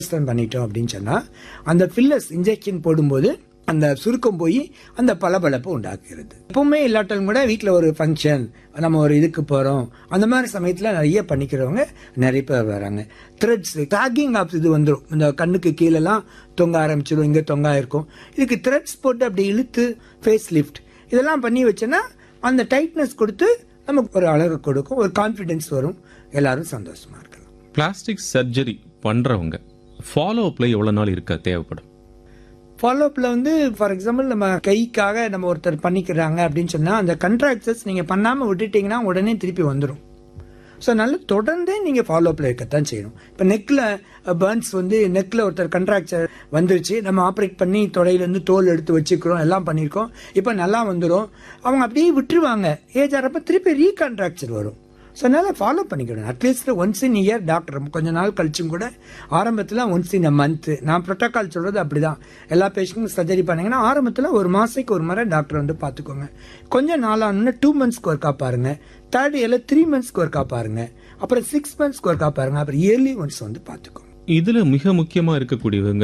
extend பண்ணிட்டோம் அப்படின்னு சொன்னா அந்த ஃபில்லர்ஸ் இன்ஜெக்ஷன் போடும்போது அந்த சுருக்கம் போய் அந்த பளபளப்பு உண்டாக்குகிறது எப்பவுமே இல்லாட்டாலும் கூட வீட்டில் ஒரு ஃபங்க்ஷன் நம்ம ஒரு இதுக்கு போறோம் அந்த மாதிரி சமயத்தில் நிறைய பண்ணிக்கிறவங்க நிறைய பேர் வராங்க த்ரெட்ஸ் டாகிங் ஆப்ஸ் இது வந்துடும் இந்த கண்ணுக்கு கீழெல்லாம் தொங்க ஆரம்பிச்சிடும் இங்கே தொங்கா இருக்கும் இதுக்கு த்ரெட்ஸ் போட்டு அப்படி இழுத்து ஃபேஸ் லிஃப்ட் இதெல்லாம் பண்ணி வச்சோன்னா அந்த டைட்னஸ் கொடுத்து நமக்கு ஒரு அழகு கொடுக்கும் ஒரு கான்ஃபிடென்ஸ் வரும் எல்லாரும் சந்தோஷமா இருக்கலாம் பிளாஸ்டிக் சர்ஜரி பண்றவங்க ஃபாலோ அப்ல எவ்வளவு நாள் இருக்க தேவைப்படும் ஃபாலோ அப்ல வந்து ஃபார் எக்ஸாம்பிள் நம்ம கைக்காக நம்ம ஒருத்தர் பண்ணிக்கிறாங்க அப்படின்னு சொன்னா அந்த கண்ட்ராக்டர்ஸ் நீங்க பண்ணாம விட்டுட்டீங்கன்னா உடனே திருப்பி வந்துடும் ஸோ நல்ல தொடர்ந்தே நீங்கள் ஃபாலோ அப்ல இருக்கத்தான் செய்யணும் இப்போ நெக்கில் பர்ன்ஸ் வந்து நெக்கில் ஒருத்தர் கண்ட்ராக்சர் வந்துருச்சு நம்ம ஆப்ரேட் பண்ணி தொடையிலேருந்து தோல் எடுத்து வச்சுக்கிறோம் எல்லாம் பண்ணியிருக்கோம் இப்போ நல்லா வந்துடும் அவங்க அப்படியே விட்டுருவாங்க ஏஜ் ஆகிறப்ப திருப்பி ரீகண்ட்ராக்சர் வரும் ஸோ அதனால் ஃபாலோ பண்ணிக்கணும் at least once in year doctor கொஞ்ச நாள் கழிச்சும் கூட ஆரம்பத்தில் ஒன்ஸ் இன் அ மந்த்து நான் ப்ரோட்டோகால் சொல்கிறது அப்படி தான் எல்லா பேஷண்ட்டும் சர்ஜரி பண்ணீங்கன்னா ஆரம்பத்தில் ஒரு மாதத்துக்கு ஒரு முறை டாக்டர் வந்து பார்த்துக்கோங்க கொஞ்சம் நாளானு டூ மந்த்ஸ்க்கு ஒர்க்கா பாருங்க தேர்ட் இயரில் த்ரீ மந்த்ஸ்க்கு ஒர்க்கா பாருங்க அப்புறம் சிக்ஸ் மந்த்ஸ்க்கு ஒர்க்கா பாருங்க அப்புறம் இயர்லி ஒன்ஸ் வந்து பார்த்துக்கோங்க இதுல மிக முக்கியமா இருக்கக்கூடியவங்க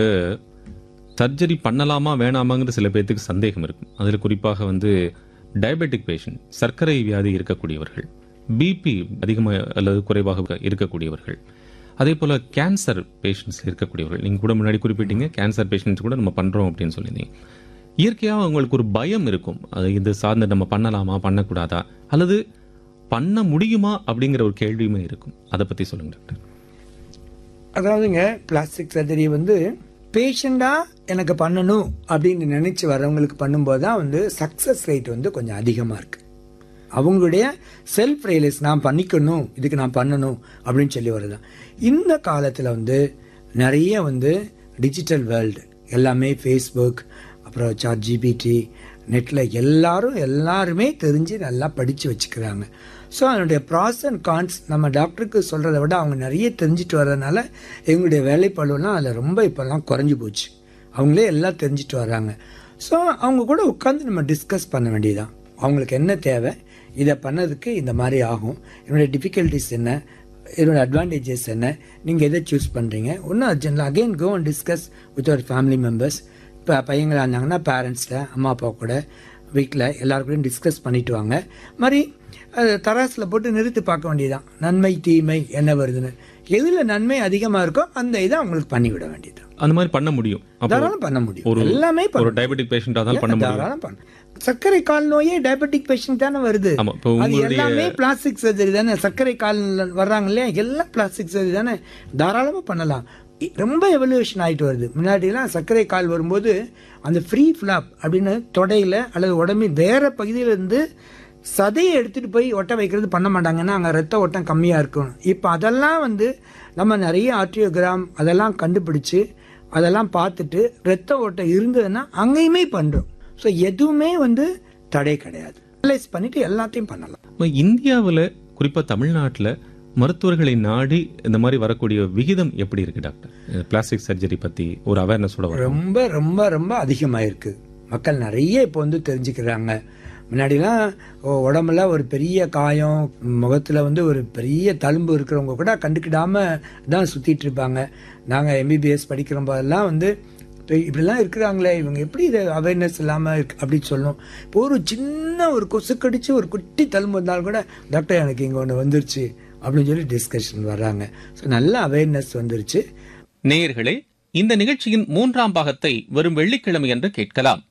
சர்ஜரி பண்ணலாமா வேணாமாங்கிற சில பேர்த்துக்கு சந்தேகம் இருக்கும் அதுல குறிப்பாக வந்து டயபெட்டிக் பேஷண்ட் சர்க்கரை வியாதி இருக்கக்கூடியவர்கள் பிபி அதிகமாக அல்லது குறைவாக இருக்கக்கூடியவர்கள் அதே போல கேன்சர் பேஷண்ட்ஸ் இருக்கக்கூடியவர்கள் நீங்க கூட முன்னாடி குறிப்பிட்டீங்க கேன்சர் பேஷண்ட்ஸ் கூட நம்ம பண்றோம் அப்படின்னு சொல்லியிருந்தீங்க இயற்கையாக அவங்களுக்கு ஒரு பயம் இருக்கும் அது இது சார்ந்து நம்ம பண்ணலாமா பண்ணக்கூடாதா அல்லது பண்ண முடியுமா அப்படிங்கிற ஒரு கேள்வியுமே இருக்கும் அதை பத்தி சொல்லுங்க டாக்டர் அதாவதுங்க பிளாஸ்டிக் சர்ஜரி வந்து பேஷண்டா எனக்கு பண்ணணும் அப்படின்னு நினைச்சு வர்றவங்களுக்கு பண்ணும்போது தான் வந்து சக்சஸ் ரேட் வந்து கொஞ்சம் அதிகமாக இருக்கு அவங்களுடைய செல்ஃப் ரியலைஸ் நான் பண்ணிக்கணும் இதுக்கு நான் பண்ணணும் அப்படின்னு சொல்லி வருதான் இந்த காலத்தில் வந்து நிறைய வந்து டிஜிட்டல் வேர்ல்டு எல்லாமே ஃபேஸ்புக் அப்புறம் சாட் ஜிபிடி நெட்டில் எல்லாரும் எல்லாருமே தெரிஞ்சு நல்லா படித்து வச்சுக்கிறாங்க ஸோ அதனுடைய ப்ராஸ் அண்ட் கான்ஸ் நம்ம டாக்டருக்கு சொல்கிறத விட அவங்க நிறைய தெரிஞ்சுட்டு வர்றதுனால எங்களுடைய வேலைப்பழுவெல்லாம் அதில் ரொம்ப இப்போல்லாம் குறைஞ்சி போச்சு அவங்களே எல்லாம் தெரிஞ்சுட்டு வர்றாங்க ஸோ அவங்க கூட உட்காந்து நம்ம டிஸ்கஸ் பண்ண வேண்டியதுதான் அவங்களுக்கு என்ன தேவை இதை பண்ணதுக்கு இந்த மாதிரி ஆகும் என்னுடைய டிஃபிகல்ட்டிஸ் என்ன இதோட அட்வான்டேஜஸ் என்ன நீங்கள் எதை சூஸ் பண்ணுறீங்க ஒன்றும் urgent again go and discuss with our family members இப்போ பையங்களாக இருந்தாங்கன்னா பேரண்ட்ஸில் அம்மா அப்பா கூட வீட்டில் எல்லாருக்கூடையும் டிஸ்கஸ் பண்ணிட்டு வாங்க மாதிரி தராசில் போட்டு நிறுத்தி பார்க்க வேண்டியதுதான் நன்மை தீமை என்ன வருதுன்னு எதில் நன்மை அதிகமாக இருக்கோ அந்த இதை அவங்களுக்கு பண்ணிவிட வேண்டியது அந்த மாதிரி பண்ண முடியும் அப்போ தாராளம் பண்ண முடியும் ஒரு எல்லாமே ஒரு பண்ண டயபெட்டிக் பேஷண்டா தான் பண்ண முடியும் தாராளம் பண்ண சர்க்கரை கால் நோயே டயபெட்டிக் பேஷண்ட் தானே வருது ஆமா இப்போ அது உங்களுடைய எல்லாமே பிளாஸ்டிக் சர்ஜரி தானே சர்க்கரை கால் வர்றாங்க இல்லையா எல்லாம் பிளாஸ்டிக் சர்ஜரி தானே தாராளமா பண்ணலாம் இ- ரொம்ப எவல்யூஷன் ஆயிட்டு வருது முன்னாடிலாம் சர்க்கரை கால் வரும்போது அந்த ஃப்ரீ ஃபிளாப் அப்படின்னு தொடையில அல்லது உடம்பின் வேற பகுதியில இருந்து சதையை எடுத்துட்டு போய் ஒட்ட வைக்கிறது பண்ண மாட்டாங்கன்னா அங்க ரத்த ஓட்டம் கம்மியா இருக்கும் இப்போ அதெல்லாம் வந்து நம்ம நிறைய ஆர்டியோகிராம் அதெல்லாம் கண்டுபிடிச்சு அதெல்லாம் பார்த்துட்டு ரத்த ஓட்டம் இருந்ததுன்னா அங்கேயுமே பண்றோம் ஸோ எதுவுமே வந்து தடை கிடையாது அனலைஸ் பண்ணிட்டு எல்லாத்தையும் பண்ணலாம் இப்ப இந்தியாவுல குறிப்பா தமிழ்நாட்டுல மருத்துவர்களை நாடி இந்த மாதிரி வரக்கூடிய விகிதம் எப்படி இருக்கு டாக்டர் பிளாஸ்டிக் சர்ஜரி பத்தி ஒரு அவேர்னஸோட வரும் ரொம்ப ரொம்ப ரொம்ப அதிகமாயிருக்கு மக்கள் நிறைய இப்போ வந்து தெரிஞ்சுக்கிறாங்க முன்னாடிலாம் ஒ- உடம்புல ஒரு பெரிய காயம் முகத்துல வந்து ஒரு பெரிய தழும்பு இருக்கிறவங்க கூட கண்டுக்கிடாம தான் சுத்திட்டு இருப்பாங்க நாங்க எம்பிபிஎஸ் படிக்கிற போதெல்லாம் வந்து இப்ப இப்படிலாம் இருக்கிறாங்களே இவங்க எப்படி இது அவேர்னஸ் இல்லாம இருக்கு அப்படின்னு சொல்லணும் இப்போ ஒரு சின்ன ஒரு கொசு கடிச்சு ஒரு குட்டி தழும்பு வந்தாலும் கூட டாக்டர் எனக்கு இங்க ஒன்று வந்துருச்சு அப்படின்னு சொல்லி டிஸ்கஷன் வர்றாங்க ஸோ நல்ல அவேர்னஸ் வந்துருச்சு நேயர்களே இந்த நிகழ்ச்சியின் மூன்றாம் பாகத்தை வரும் வெள்ளிக்கிழமை என்று கேட்கலாம்